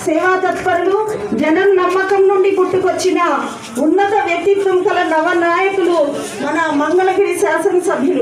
సేవా తత్పరులు జనం నమ్మకం నుండి పుట్టుకొచ్చిన ఉన్నత వ్యక్తిత్వం కల నవ నాయకులు మన మంగళగిరి శాసనసభ్యులు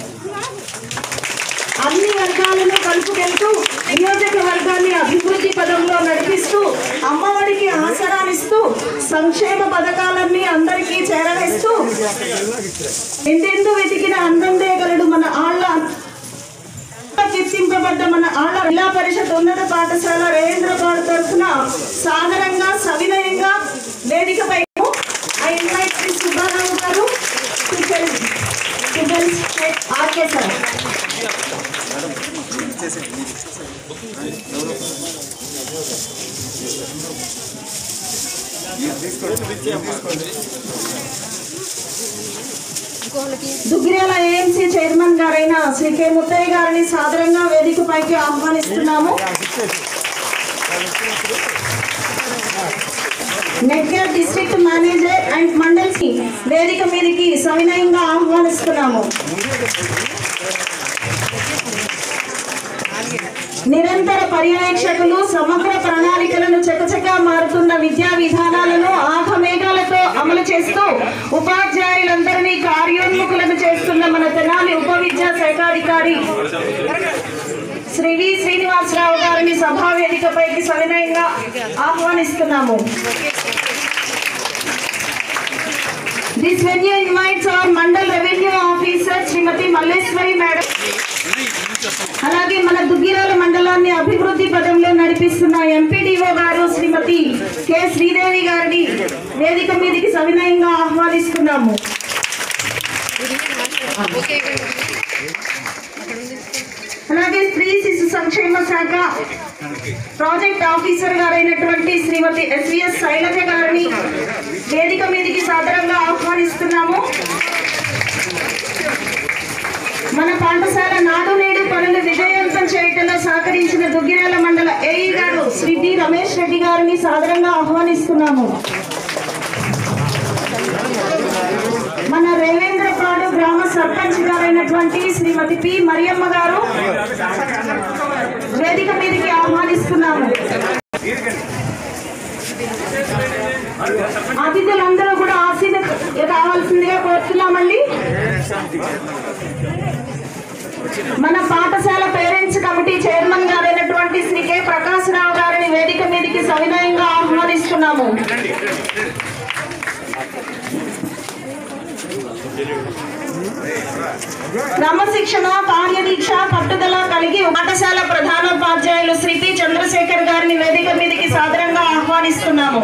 అన్ని వర్గాలను కలుపుకెళ్తూ నియోజకవర్గాన్ని అభివృద్ధి పదంలో నడిపిస్తూ అమ్మఒడికి ఆసరానిస్తూ సంక్షేమ పథకాలన్నీ అందరికీ చేరవేస్తూ ఎందెందు వెతికిన అందందే గలడు మన ఆళ్ళ కీర్తింపబడ్డ మన ఆళ్ళ జిల్లా పరిషత్ ఉన్నత పాఠశాల రేంద్రపాడు తరఫున సాదరంగా సవినయంగా వేదికపై ఐ ఇన్వైట్ శ్రీ సుబ్బారావు గారు to tell to tell RK sir Duggirala AMC chairman గారైన శ్రీ కె ముత్తయ్య గారిని సాదరంగా వేదికపైకి ఆహ్వానిస్తున్నాము నెట్గర్ డిస్ట్రిక్ట్ మేనేజర్ అండ్ మండల్ కి వేదిక మీదకి సవినయంగా ఆహ్వానిస్తున్నాము నిరంతర పర్యవేక్షకులు సమగ్ర ప్రణాళికలను చకచకా మారుతున్న విద్యా విధానాలను ఆఘమేఘాలతో అమలు చేస్తూ ఉపాధ్యాయులందరినీ కార్యోన్ముఖులను చేస్తున్న మన తెనాలి ఉప విద్యా శాఖాధికారి శ్రీ వి శ్రీనివాసరావు గారిని సభా వేదికపైకి సవినయంగా ఆహ్వానిస్తున్నాము this venue invites our mandal revenue officer Shrimati Malleswari madam అలాగే మన దుగ్గిరాల మండలాన్ని అభివృద్ధి పదంలో నడిపిస్తున్న ఎంపీడీఓ గారు శ్రీమతి కె శ్రీదేవి గారిని వేదిక మీదకి సవినయంగా ఆహ్వానిస్తున్నాము అలాగే స్త్రీ శిశు సంక్షేమ శాఖ ప్రాజెక్ట్ ఆఫీసర్ గారైనటువంటి శ్రీమతి ఎస్విఎస్ శైలజ గారిని వేదిక మీదకి సాదరంగా ఆహ్వానిస్తున్నాము మన పాఠశాల నాడు నేడు పనులు విజయవంతం చేయటంలో సహకరించిన దుగ్గిరాల మండల ఏఈ గారు శ్రీ డి రమేష్ రెడ్డి గారిని సాదరంగా ఆహ్వానిస్తున్నాము మన రేవేంద్రపాడు గ్రామ సర్పంచ్ గారైనటువంటి శ్రీమతి పి మరియమ్మ గారు వేదిక మీదకి ఆహ్వానిస్తున్నాము అతిథులందరూ కూడా ఆశీన కావాల్సిందిగా కోరుతున్నామండి మన పాఠశాల పేరెంట్స్ కమిటీ చైర్మన్ గారైనటువంటి శ్రీ కె ప్రకాశ్ రావు గారిని వేదిక మీదకి సవినయంగా ఆహ్వానిస్తున్నాము క్రమశిక్షణ కార్యదీక్ష పట్టుదల కలిగి పాఠశాల ప్రధానోపాధ్యాయులు శ్రీ పి చంద్రశేఖర్ గారిని వేదిక మీదకి సాదరంగా ఆహ్వానిస్తున్నాము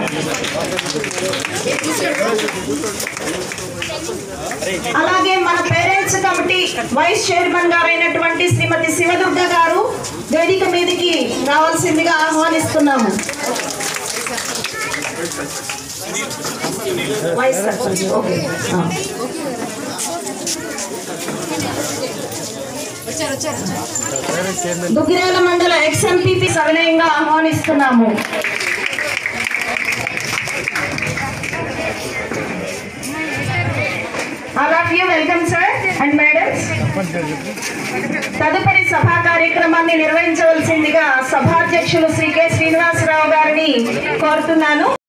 అలాగే మన పేరెంట్స్ కమిటీ వైస్ చైర్మన్ గారైనటువంటి శ్రీమతి శివదుర్గ గారు వేదిక మీదకి రావాల్సిందిగా ఆహ్వానిస్తున్నాము వైస్ సర్పంచ్ ఓకే ఆ. దుగ్గిరాల మండల ఎక్స్ఎంపీపీ సవినయంగా ఆహ్వానిస్తున్నాము all of you welcome sir and madams తదుపరి సభా కార్యక్రమాన్ని నిర్వహించవలసిందిగా సభాధ్యక్షులు శ్రీ కె శ్రీనివాసరావు గారిని కోరుతున్నాను